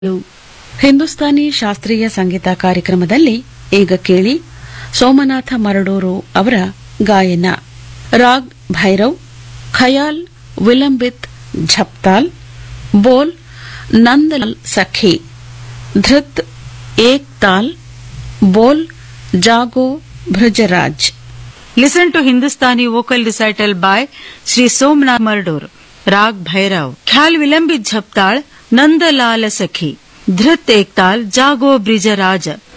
ಹಿಂದೂಸ್ತಾನಿ ಶಾಸ್ತ್ರೀಯ ಸಂಗೀತ ಕಾರ್ಯಕ್ರಮದಲ್ಲಿ ಈಗ ಕೇಳಿ ಸೋಮನಾಥ ಮರಡೂರು ಅವರ ಗಾಯನ ರಾಗ್ ಭೈರವ್ ಖಯಾಲ್ ವಿಲಂಬಿತ್ ಝಪ್ತಾಲ್ ಬೋಲ್ ನಂದಲಾಲ್ ಸಖಿ ಧೃತ್ ಏಕ್ ತಾಲ್ ಬೋಲ್ ಜಾಗೋ ಭೃಜರಾಜ್ Listen to Hindustani vocal recital by Sri Somnath Mardur, Rag Bhairav, Khyal Vilambit Jhaptal, Nandalal Sakhi, Dhrit Ektal, Jago Brijaraj,